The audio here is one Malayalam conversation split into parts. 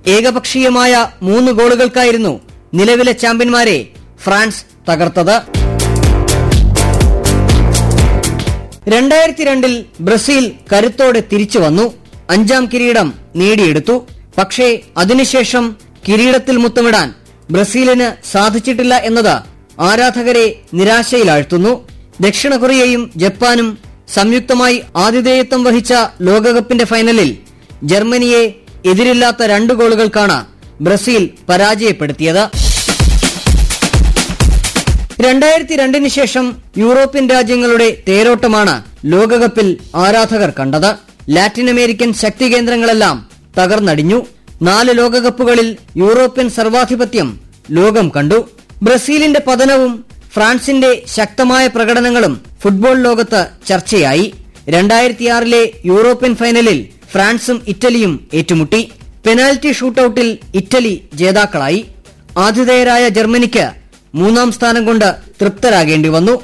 ഏകപക്ഷീയമായ മൂന്ന് ഗോളുകൾക്കായിരുന്നു നിലവിലെ ചാമ്പ്യന്മാരെ ഫ്രാൻസ് തകർത്തത് രണ്ടായിരത്തി രണ്ടിൽ ബ്രസീൽ കരുത്തോടെ തിരിച്ചു വന്നു അഞ്ചാം കിരീടം നേടിയെടുത്തു പക്ഷേ അതിനുശേഷം കിരീടത്തിൽ മുത്തമിടാൻ ബ്രസീലിന് സാധിച്ചിട്ടില്ല എന്നത് ആരാധകരെ നിരാശയിലാഴ്ത്തുന്നു ദക്ഷിണ കൊറിയയും ജപ്പാനും സംയുക്തമായി ആതിഥേയത്വം വഹിച്ച ലോകകപ്പിന്റെ ഫൈനലിൽ ജർമ്മനിയെ എതിരില്ലാത്ത രണ്ട് ഗോളുകൾക്കാണ് ബ്രസീൽ പരാജയപ്പെടുത്തിയത് രണ്ടായിരത്തി രണ്ടിന് ശേഷം യൂറോപ്യൻ രാജ്യങ്ങളുടെ തേരോട്ടമാണ് ലോകകപ്പിൽ ആരാധകർ കണ്ടത് ലാറ്റിൻ അമേരിക്കൻ ശക്തി കേന്ദ്രങ്ങളെല്ലാം തകർന്നടിഞ്ഞു നാല് ലോകകപ്പുകളിൽ യൂറോപ്യൻ സർവാധിപത്യം ലോകം കണ്ടു ബ്രസീലിന്റെ പതനവും ഫ്രാൻസിന്റെ ശക്തമായ പ്രകടനങ്ങളും ഫുട്ബോൾ ലോകത്ത് ചർച്ചയായി രണ്ടായിരത്തിയാറിലെ യൂറോപ്യൻ ഫൈനലിൽ ഫ്രാൻസും ഇറ്റലിയും ഏറ്റുമുട്ടി പെനാൽറ്റി ഷൂട്ടൌട്ടിൽ ഇറ്റലി ജേതാക്കളായി ആതിഥേയരായ ജർമ്മനിക്ക് മൂന്നാം സ്ഥാനം കൊണ്ട് തൃപ്തരാകേണ്ടി വന്നു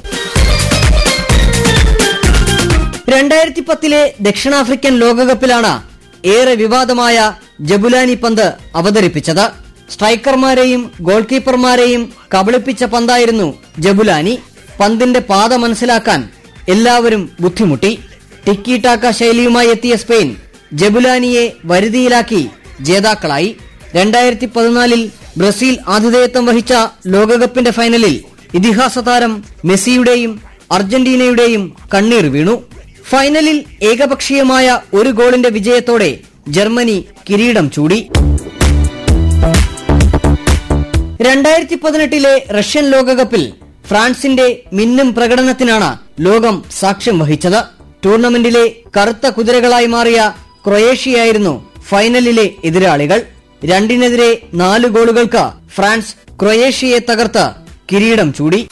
രണ്ടായിരത്തി പത്തിലെ ദക്ഷിണാഫ്രിക്കൻ ലോകകപ്പിലാണ് ഏറെ വിവാദമായ ജബുലാനി പന്ത് അവതരിപ്പിച്ചത് സ്ട്രൈക്കർമാരെയും ഗോൾ കീപ്പർമാരെയും കബളിപ്പിച്ച പന്തായിരുന്നു ജബുലാനി പന്തിന്റെ പാത മനസ്സിലാക്കാൻ എല്ലാവരും ബുദ്ധിമുട്ടി ടിക്കി ടാക്ക ശൈലിയുമായി എത്തിയ സ്പെയിൻ ജബുലാനിയെ വരുതിയിലാക്കി ജേതാക്കളായി രണ്ടായിരത്തി പതിനാലിൽ ബ്രസീൽ ആതിഥേയത്വം വഹിച്ച ലോകകപ്പിന്റെ ഫൈനലിൽ ഇതിഹാസ താരം മെസ്സിയുടെയും അർജന്റീനയുടെയും കണ്ണീർ വീണു ഫൈനലിൽ ഏകപക്ഷീയമായ ഒരു ഗോളിന്റെ വിജയത്തോടെ ജർമ്മനി കിരീടം ചൂടി രണ്ടായിരത്തി പതിനെട്ടിലെ റഷ്യൻ ലോകകപ്പിൽ ഫ്രാൻസിന്റെ മിന്നും പ്രകടനത്തിനാണ് ലോകം സാക്ഷ്യം വഹിച്ചത് ടൂർണമെന്റിലെ കറുത്ത കുതിരകളായി മാറിയ ക്രൊയേഷ്യയായിരുന്നു ഫൈനലിലെ എതിരാളികൾ രണ്ടിനെതിരെ നാല് ഗോളുകൾക്ക് ഫ്രാൻസ് ക്രൊയേഷ്യയെ തകർത്ത് കിരീടം ചൂടി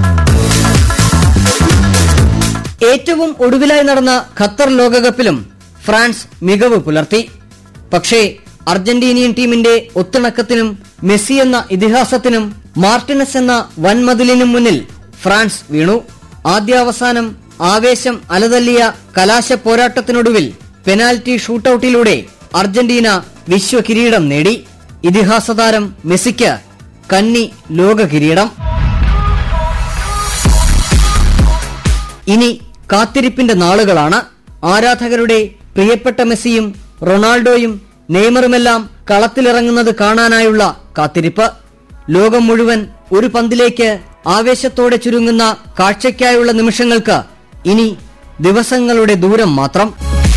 ഏറ്റവും ഒടുവിലായി നടന്ന ഖത്തർ ലോകകപ്പിലും ഫ്രാൻസ് മികവ് പുലർത്തി പക്ഷേ അർജന്റീനിയൻ ടീമിന്റെ ഒത്തിണക്കത്തിനും മെസ്സി എന്ന ഇതിഹാസത്തിനും മാർട്ടിനസ് എന്ന വൻമതിലിനും മുന്നിൽ ഫ്രാൻസ് വീണു ആദ്യാവസാനം ആവേശം അലതല്ലിയ കലാശ പോരാട്ടത്തിനൊടുവിൽ പെനാൽറ്റി ഷൂട്ടൌട്ടിലൂടെ അർജന്റീന വിശ്വ കിരീടം നേടി ഇതിഹാസ താരം മെസ്സിക്ക് കന്നി ലോക കിരീടം ഇനി കാത്തിരിപ്പിന്റെ നാളുകളാണ് ആരാധകരുടെ പ്രിയപ്പെട്ട മെസ്സിയും റൊണാൾഡോയും നെയ്മറുമെല്ലാം കളത്തിലിറങ്ങുന്നത് കാണാനായുള്ള കാത്തിരിപ്പ് ലോകം മുഴുവൻ ഒരു പന്തിലേക്ക് ആവേശത്തോടെ ചുരുങ്ങുന്ന കാഴ്ചയ്ക്കായുള്ള നിമിഷങ്ങൾക്ക് ഇനി ദിവസങ്ങളുടെ ദൂരം മാത്രം